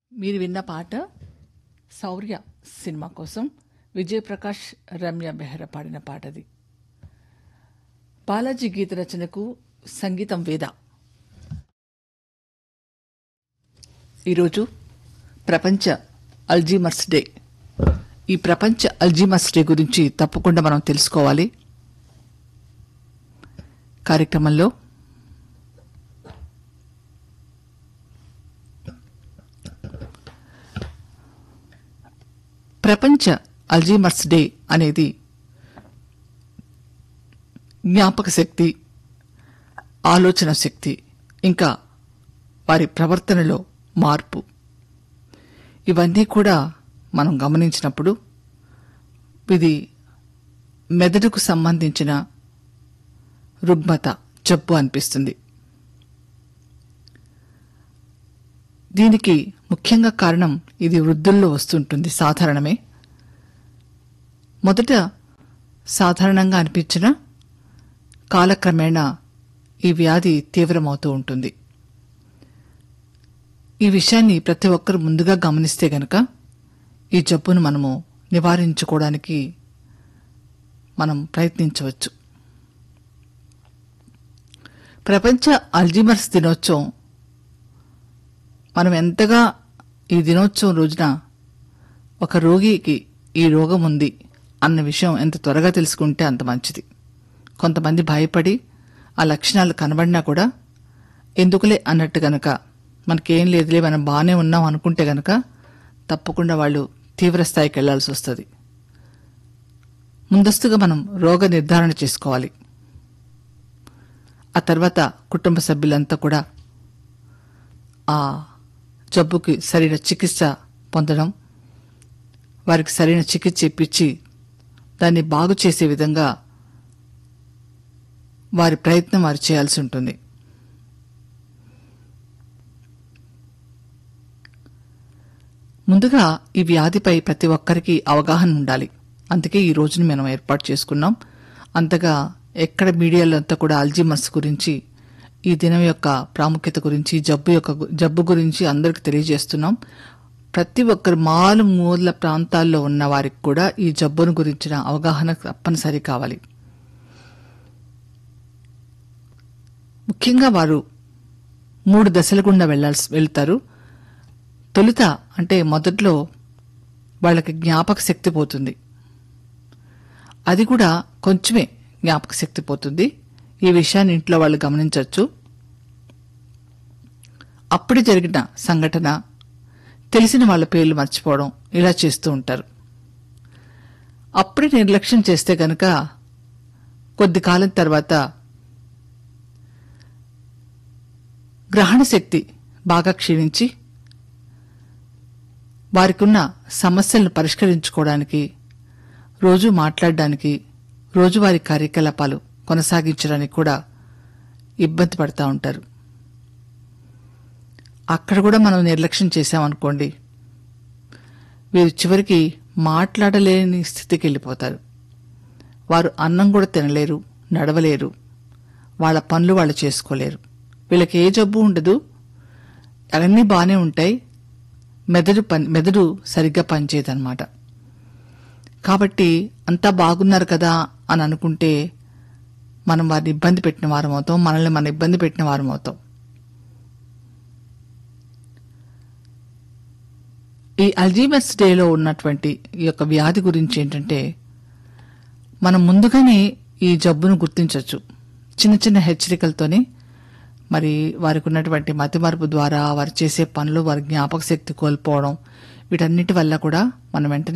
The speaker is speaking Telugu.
మీరు విన్న పాట శౌర్య సినిమా కోసం విజయప్రకాష్ రమ్య బెహ్రా పాడిన పాటది బాలాజీ గీత రచనకు సంగీతం వేద ఈరోజు ప్రపంచ అల్జీమర్స్ డే ఈ ప్రపంచ అల్జీమర్స్ డే గురించి తప్పకుండా మనం తెలుసుకోవాలి కార్యక్రమంలో ప్రపంచ అల్జీమర్స్ డే అనేది జ్ఞాపక శక్తి ఆలోచన శక్తి ఇంకా వారి ప్రవర్తనలో మార్పు ఇవన్నీ కూడా మనం గమనించినప్పుడు ఇది మెదడుకు సంబంధించిన రుగ్మత జబ్బు అనిపిస్తుంది దీనికి ముఖ్యంగా కారణం ఇది వృద్ధుల్లో వస్తుంటుంది సాధారణమే మొదట సాధారణంగా అనిపించిన కాలక్రమేణా ఈ వ్యాధి తీవ్రమవుతూ ఉంటుంది ఈ విషయాన్ని ప్రతి ఒక్కరు ముందుగా గమనిస్తే గనక ఈ జబ్బును మనము నివారించుకోవడానికి మనం ప్రయత్నించవచ్చు ప్రపంచ అల్జీమర్స్ దినోత్సవం మనం ఎంతగా ఈ దినోత్సవం రోజున ఒక రోగికి ఈ రోగం ఉంది అన్న విషయం ఎంత త్వరగా తెలుసుకుంటే అంత మంచిది కొంతమంది భయపడి ఆ లక్షణాలు కనబడినా కూడా ఎందుకులే అన్నట్టు గనక మనకేం లేదులే మనం బాగానే ఉన్నాం అనుకుంటే గనక తప్పకుండా వాళ్ళు తీవ్ర స్థాయికి వెళ్లాల్సి వస్తుంది ముందస్తుగా మనం రోగ నిర్ధారణ చేసుకోవాలి ఆ తర్వాత కుటుంబ సభ్యులంతా కూడా ఆ జబ్బుకి సరైన చికిత్స పొందడం వారికి సరైన చికిత్స ఇప్పించి దాన్ని బాగు చేసే విధంగా వారి ప్రయత్నం వారు చేయాల్సి ఉంటుంది ముందుగా ఈ వ్యాధిపై ప్రతి ఒక్కరికి అవగాహన ఉండాలి అందుకే ఈ రోజుని మనం ఏర్పాటు చేసుకున్నాం అంతగా ఎక్కడ మీడియాలో అంతా కూడా అల్జిమర్స్ గురించి ఈ దినం యొక్క ప్రాముఖ్యత గురించి జబ్బు యొక్క జబ్బు గురించి అందరికి తెలియజేస్తున్నాం ప్రతి ఒక్కరు మాలు మూల ప్రాంతాల్లో ఉన్న వారికి కూడా ఈ జబ్బును గురించిన అవగాహన తప్పనిసరి కావాలి ముఖ్యంగా వారు మూడు దశల గుండా వెళ్లాల్సి వెళ్తారు తొలుత అంటే మొదట్లో వాళ్ళకి జ్ఞాపక శక్తి పోతుంది అది కూడా కొంచెమే జ్ఞాపక శక్తి పోతుంది ఈ విషయాన్ని ఇంట్లో వాళ్ళు గమనించవచ్చు అప్పుడే జరిగిన సంఘటన తెలిసిన వాళ్ళ పేర్లు మర్చిపోవడం ఇలా చేస్తూ ఉంటారు అప్పుడే నిర్లక్ష్యం చేస్తే గనక కొద్ది కాలం తర్వాత గ్రహణ శక్తి బాగా క్షీణించి వారికున్న సమస్యలను పరిష్కరించుకోవడానికి రోజు మాట్లాడడానికి రోజువారీ కార్యకలాపాలు కొనసాగించడానికి కూడా ఇబ్బంది పడతా ఉంటారు అక్కడ కూడా మనం నిర్లక్ష్యం చేశామనుకోండి వీరు చివరికి మాట్లాడలేని స్థితికి వెళ్ళిపోతారు వారు అన్నం కూడా తినలేరు నడవలేరు వాళ్ళ పనులు వాళ్ళు చేసుకోలేరు వీళ్ళకి ఏ జబ్బు ఉండదు అవన్నీ బాగానే ఉంటాయి మెదడు పని మెదడు సరిగ్గా పనిచేయదన్నమాట కాబట్టి అంతా బాగున్నారు కదా అని అనుకుంటే మనం వారిని ఇబ్బంది పెట్టిన వారం అవుతాం మనల్ని మన ఇబ్బంది పెట్టిన వారం అవుతాం ఈ అల్జీమర్స్ డేలో ఉన్నటువంటి ఈ యొక్క వ్యాధి గురించి ఏంటంటే మనం ముందుగానే ఈ జబ్బును గుర్తించవచ్చు చిన్న చిన్న హెచ్చరికలతోనే మరి వారికి ఉన్నటువంటి మతిమరుపు ద్వారా వారు చేసే పనులు వారి జ్ఞాపక శక్తి కోల్పోవడం వీటన్నిటి వల్ల కూడా మనం వెంటనే